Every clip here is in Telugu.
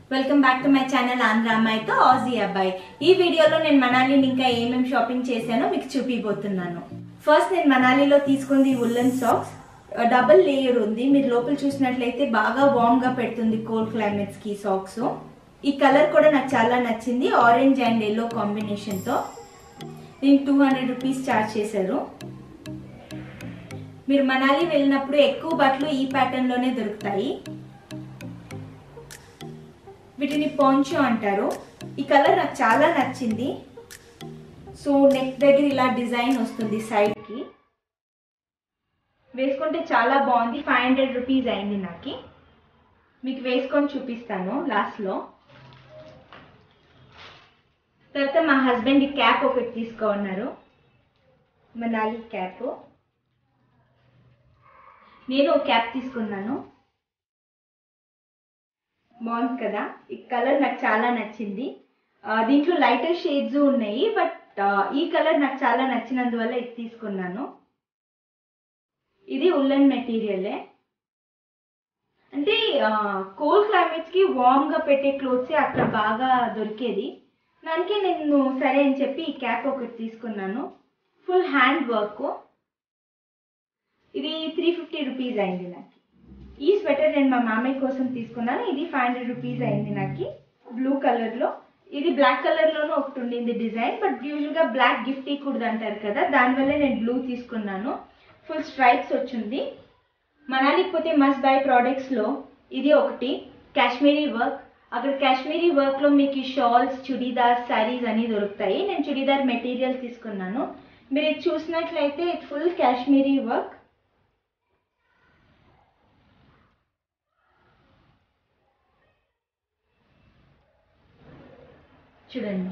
welcome back to my channel Andhra అమ్మాయితో ఆజీ అబ్బాయి ఈ వీడియోలో నేను మనాలిని ఇంకా ఏమేమి షాపింగ్ చేశానో మీకు చూపిపోతున్నాను ఫస్ట్ నేను మనాలిలో తీసుకుంది ఉల్లన్ సాక్స్ డబుల్ లేయర్ ఉంది మీరు లోపల చూసినట్లయితే బాగా వార్మ్ గా పెడుతుంది కోల్డ్ క్లైమేట్స్ కి సాక్స్ ఈ కలర్ కూడా నాకు చాలా నచ్చింది ఆరెంజ్ అండ్ ఎల్లో కాంబినేషన్ తో దీనికి టూ హండ్రెడ్ రూపీస్ చార్జ్ చేశారు మీరు మనాలి వెళ్ళినప్పుడు ఎక్కువ బట్టలు ఈ ప్యాటర్న్ లోనే దొరుకుతాయి వీటిని పాంచో అంటారు ఈ కలర్ నాకు చాలా నచ్చింది సో నెక్ దగ్గర ఇలా డిజైన్ వస్తుంది సైడ్ కి వేసుకుంటే చాలా బాగుంది ఫైవ్ హండ్రెడ్ రూపీస్ అయింది నాకు మీకు వేసుకొని చూపిస్తాను లాస్ట్ లో తర్వాత మా హస్బెండ్ ఈ క్యాప్ ఒకటి తీసుకోన్నారు మనాలి క్యాప్ నేను ఒక క్యాప్ తీసుకున్నాను బాగుంది కదా ఈ కలర్ నాకు చాలా నచ్చింది ఆ, దీంట్లో లైటర్ షేడ్స్ ఉన్నాయి బట్ ఈ కలర్ నాకు చాలా నచ్చినందువల్ల ఇది తీసుకున్నాను ఇది ఉల్లన్ మెటీరియలే అంటే కోల్డ్ క్లైమేట్స్ కి వార్మ్ గా పెట్టే క్లోత్స్ అక్కడ బాగా దొరికేది దానికి నేను సరే అని చెప్పి ఈ క్యాప్ ఒకటి తీసుకున్నాను ఫుల్ హ్యాండ్ వర్క్ ఇది త్రీ ఫిఫ్టీ రూపీస్ అయింది నాకు ఈ స్వెటర్ నేను మా మామయ్య కోసం తీసుకున్నాను ఇది ఫైవ్ హండ్రెడ్ రూపీస్ అయింది నాకు బ్లూ కలర్ లో ఇది బ్లాక్ కలర్ లోనూ ఒకటి ఉండింది డిజైన్ బట్ యూజువల్ గా బ్లాక్ గిఫ్ట్ ఇవ్వకూడదు అంటారు కదా దానివల్ల నేను బ్లూ తీసుకున్నాను ఫుల్ స్ట్రైప్స్ వచ్చింది మనాలికి పోతే మస్ట్ బై ప్రోడక్ట్స్ లో ఇది ఒకటి కాశ్మీరీ వర్క్ అక్కడ కాశ్మీరీ వర్క్ లో మీకు షాల్స్ చుడీదార్ శారీస్ అన్ని దొరుకుతాయి నేను చుడీదార్ మెటీరియల్ తీసుకున్నాను మీరు ఇది చూసినట్లయితే ఫుల్ కాశ్మీరీ వర్క్ చూడండి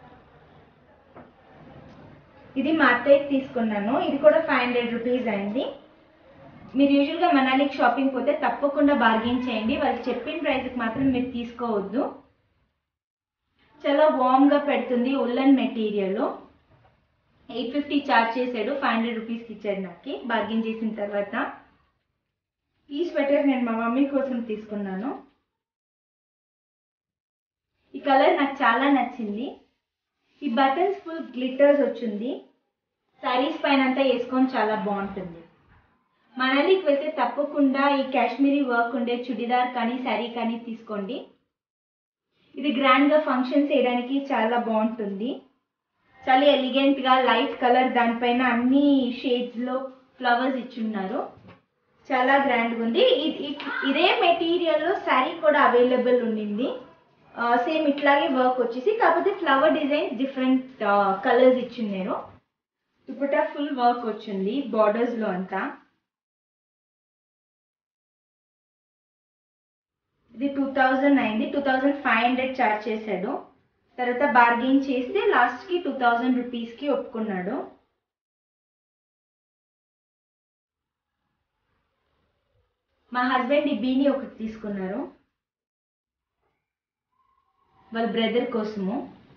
ఇది మా అత్తయ్యకి తీసుకున్నాను ఇది కూడా ఫైవ్ హండ్రెడ్ రూపీస్ అయింది మీరు యూజువల్గా మనాలికి షాపింగ్ పోతే తప్పకుండా బార్గెన్ చేయండి వాళ్ళు చెప్పిన ప్రైస్కి మాత్రం మీరు తీసుకోవద్దు చాలా వామ్గా పెడుతుంది woollen material eight fifty charge చేశాడు ఫైవ్ హండ్రెడ్ రూపీస్కి ఇచ్చాడు నాకు బార్గెన్ చేసిన తర్వాత ఈ స్వెటర్ నేను మా మమ్మీ కోసం తీసుకున్నాను ఈ కలర్ నాకు చాలా నచ్చింది ఈ బటన్స్ ఫుల్ గ్లిటర్స్ వచ్చింది శారీస్ పైన అంతా వేసుకొని చాలా బాగుంటుంది మనాలికి వెళ్తే తప్పకుండా ఈ కాశ్మీరీ వర్క్ ఉండే చుడిదార్ కానీ శారీ కానీ తీసుకోండి ఇది గ్రాండ్గా ఫంక్షన్స్ చేయడానికి చాలా బాగుంటుంది చాలా ఎలిగెంట్గా లైట్ కలర్ దానిపైన అన్ని షేడ్స్లో ఫ్లవర్స్ ఇచ్చున్నారు చాలా గ్రాండ్గా ఉంది ఇ- ఇ- ఇదే మెటీరియల్లో శారీ కూడా అవైలబుల్ ఉండింది సేమ్ ఇట్లాగే వర్క్ వచ్చేసి కాకపోతే ఫ్లవర్ డిజైన్ డిఫరెంట్ కలర్స్ ఇచ్చిండారు దుపట్టా ఫుల్ వర్క్ వచ్చింది బార్డర్స్ లో అంతా ఇది టూ థౌజండ్ అయింది two thousand five hundred charge చేశాడు తర్వాత బార్గెయిన్ చేస్తే లాస్ట్ కి టూ థౌజండ్ రూపీస్ కి ఒప్పుకున్నాడు మా హస్బెండ్ ఈ బీని ఒకటి తీసుకున్నారు వాళ్ళ బ్రదర్ కోసము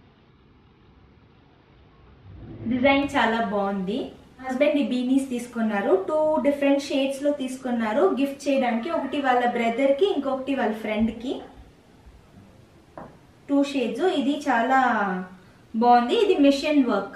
డిజైన్ చాలా బాగుంది హస్బెండ్ ఈ బీనీస్ తీసుకున్నారు టూ డిఫరెంట్ షేడ్స్ లో తీసుకున్నారు గిఫ్ట్ చేయడానికి ఒకటి వాళ్ళ బ్రదర్ కి ఇంకొకటి వాళ్ళ ఫ్రెండ్ కి టూ షేడ్స్ ఇది చాలా బాగుంది ఇది మిషన్ వర్క్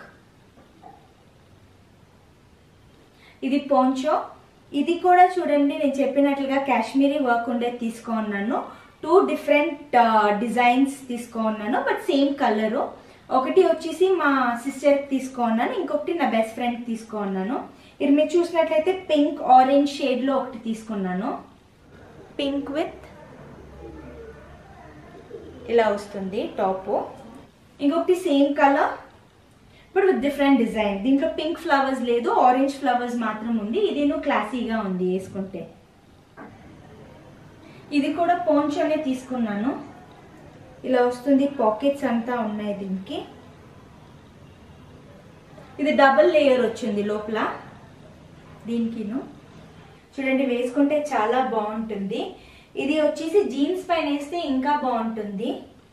ఇది పోంచో ఇది కూడా చూడండి నేను చెప్పినట్లుగా కాశ్మీరీ వర్క్ ఉండేది తీసుకున్నాను టూ డిఫరెంట్ డిజైన్స్ తీసుకున్నాను బట్ సేమ్ కలరు ఒకటి వచ్చేసి మా సిస్టర్కి తీసుకున్నాను ఇంకొకటి నా బెస్ట్ ఫ్రెండ్కి తీసుకున్నాను ఇది మీరు చూసినట్లయితే పింక్ ఆరెంజ్ షేడ్లో ఒకటి తీసుకున్నాను పింక్ విత్ ఇలా వస్తుంది టాప్ ఇంకొకటి same colour but with different design దీంట్లో పింక్ ఫ్లవర్స్ లేదు ఆరెంజ్ ఫ్లవర్స్ మాత్రం ఉంది ఇది క్లాసీగా ఉంది వేసుకుంటే ఇది కూడా పోంచోనే తీసుకున్నాను ఇలా వస్తుంది పాకెట్స్ అంతా ఉన్నాయి దీనికి ఇది డబుల్ లేయర్ వచ్చింది లోపల దీనికిను చూడండి వేసుకుంటే చాలా బాగుంటుంది ఇది వచ్చేసి జీన్స్ పైన వేస్తే ఇంకా బాగుంటుంది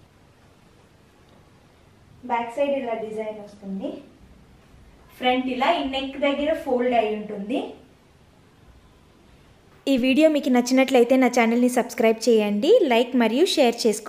బ్యాక్ సైడ్ ఇలా డిజైన్ వస్తుంది ఫ్రంట్ ఇలా ఈ నెక్ దగ్గర ఫోల్డ్ అయి ఉంటుంది ఈ వీడియో మీకు నచ్చినట్లయితే నా ఛానల్ని సబ్స్క్రైబ్ చేయండి లైక్ మరియు షేర్ చేసుకోండి